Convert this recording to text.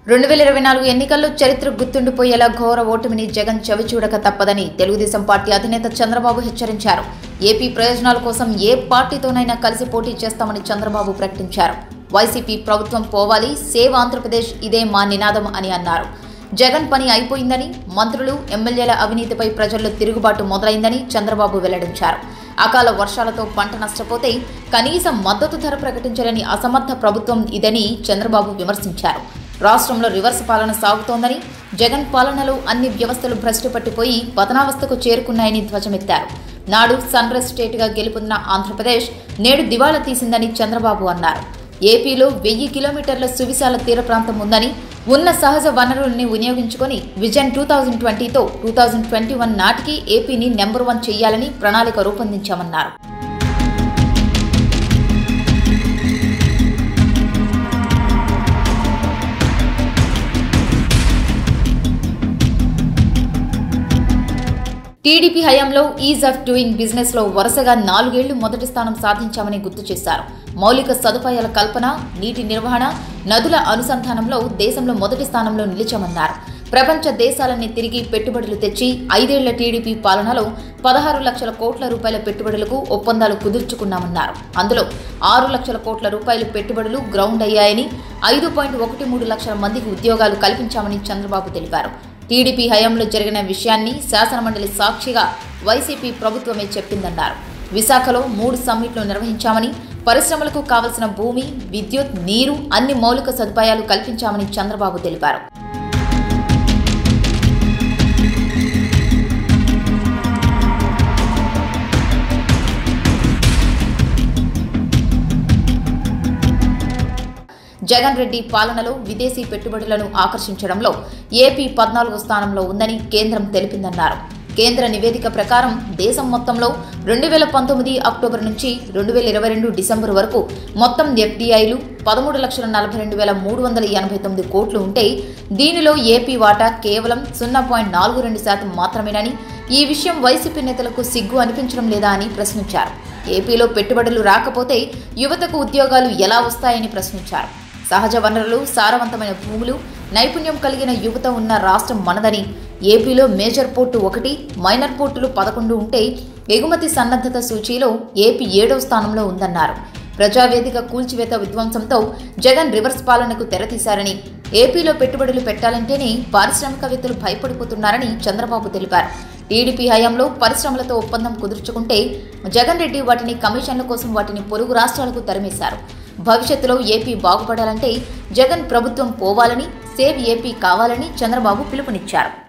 రెండు వేల ఇరవై నాలుగు ఎన్నికల్లో చరిత్ర గుర్తుండిపోయేలా ఘోర ఓటమిని జగన్ చవిచూడక తప్పదని తెలుగుదేశం పార్టీ అధినేత చంద్రబాబు హెచ్చరించారు ఏపీ ప్రయోజనాల కోసం ఏ పార్టీతోనైనా కలిసి పోటీ చేస్తామని చంద్రబాబు ప్రకటించారు వైసీపీ ప్రభుత్వం పోవాలి సేవ్ ఆంధ్రప్రదేశ్ ఇదే మా నినాదం అని అన్నారు జగన్ పని అయిపోయిందని మంత్రులు ఎమ్మెల్యేల అవినీతిపై ప్రజల్లో తిరుగుబాటు మొదలైందని చంద్రబాబు వెల్లడించారు అకాల వర్షాలతో పంట నష్టపోతే కనీసం మద్దతు ధర ప్రకటించలేని అసమర్థ ప్రభుత్వం ఇదని చంద్రబాబు విమర్శించారు రాష్ట్రంలో రివర్స్ పాలన సాగుతోందని జగన్ పాలనలో అన్ని వ్యవస్థలు భ్రష్టు పట్టిపోయి పతనావస్థకు చేరుకున్నాయని ధ్వజమెత్తారు నాడు సన్ రైజ్ స్టేట్గా గెలుపొందిన ఆంధ్రప్రదేశ్ నేడు దివాళా తీసిందని చంద్రబాబు అన్నారు ఏపీలో వెయ్యి కిలోమీటర్ల సువిశాల తీర ప్రాంతం ఉందని ఉన్న సహజ వనరుల్ని వినియోగించుకొని విజన్ టూ థౌజండ్ ట్వంటీతో టూ థౌజండ్ ట్వంటీ వన్ నాటికి ఏపీని నెంబర్ వన్ చేయాలని ప్రణాళిక రూపొందించామన్నారు టీడీపీ హయాంలో ఈజ్ ఆఫ్ డూయింగ్ బిజినెస్ లో వరుసగా నాలుగేళ్లు మొదటి స్థానం సాధించామని గుర్తు చేశారు మౌలిక సదుపాయాల కల్పన నీటి నిర్వహణ నదుల అనుసంధానంలో దేశంలో మొదటి స్థానంలో నిలిచామన్నారు ప్రపంచ దేశాలన్నీ తిరిగి పెట్టుబడులు తెచ్చి ఐదేళ్ల టీడీపీ పాలనలో పదహారు లక్షల కోట్ల రూపాయల పెట్టుబడులకు ఒప్పందాలు కుదుర్చుకున్నామన్నారు అందులో ఆరు లక్షల కోట్ల రూపాయల పెట్టుబడులు గ్రౌండ్ అయ్యాయని ఐదు పాయింట్ ఒకటి మూడు లక్షల మందికి ఉద్యోగాలు కల్పించామని చంద్రబాబు తెలిపారు టీడీపీ హయాంలో జరిగిన విషయాన్ని శాసనమండలి సాక్షిగా వైసీపీ ప్రభుత్వమే చెప్పిందన్నారు విశాఖలో మూడు సమ్మిట్లు నిర్వహించామని పరిశ్రమలకు కావలసిన భూమి విద్యుత్ నీరు అన్ని మౌలిక సదుపాయాలు కల్పించామని చంద్రబాబు తెలిపారు జగన్ రెడ్డి పాలనలో విదేశీ పెట్టుబడులను ఆకర్షించడంలో ఏపీ పద్నాలుగో స్థానంలో ఉందని కేంద్రం తెలిపిందన్నారు కేంద్ర నివేదిక ప్రకారం దేశం మొత్తంలో రెండు వేల పంతొమ్మిది అక్టోబర్ నుంచి రెండు వేల ఇరవై రెండు డిసెంబర్ వరకు మొత్తం ఎఫ్డీఐలు పదమూడు లక్షల నలభై రెండు వేల మూడు వందల ఎనభై తొమ్మిది కోట్లు ఉంటే దీనిలో ఏపీ వాటా కేవలం సున్నా పాయింట్ నాలుగు రెండు శాతం మాత్రమేనని ఈ విషయం వైసీపీ నేతలకు సిగ్గు అనిపించడం లేదా అని ప్రశ్నించారు ఏపీలో పెట్టుబడులు రాకపోతే యువతకు ఉద్యోగాలు ఎలా వస్తాయని ప్రశ్నించారు సహజ వనరులు సారవంతమైన భూములు నైపుణ్యం కలిగిన యువత ఉన్న రాష్ట్రం మనదని ఏపీలో మేజర్ పోర్టు ఒకటి మైనర్ పోర్టులు పదకొండు ఉంటే ఎగుమతి సన్నద్ధత సూచీలో ఏపీ ఏడవ స్థానంలో ఉందన్నారు ప్రజావేదిక కూల్చివేత విధ్వంసంతో జగన్ రివర్స్ పాలనకు తెరతీశారని ఏపీలో పెట్టుబడులు పెట్టాలంటేనే పారిశ్రామికవేత్తలు భయపడిపోతున్నారని చంద్రబాబు తెలిపారు టీడీపీ హయాంలో పరిశ్రమలతో ఒప్పందం కుదుర్చుకుంటే జగన్ రెడ్డి వాటిని కమిషన్ల కోసం వాటిని పొరుగు రాష్ట్రాలకు తరిమేశారు భవిష్యత్తులో ఏపీ బాగుపడాలంటే జగన్ ప్రభుత్వం పోవాలని సేవ్ ఏపీ కావాలని చంద్రబాబు పిలుపునిచ్చారు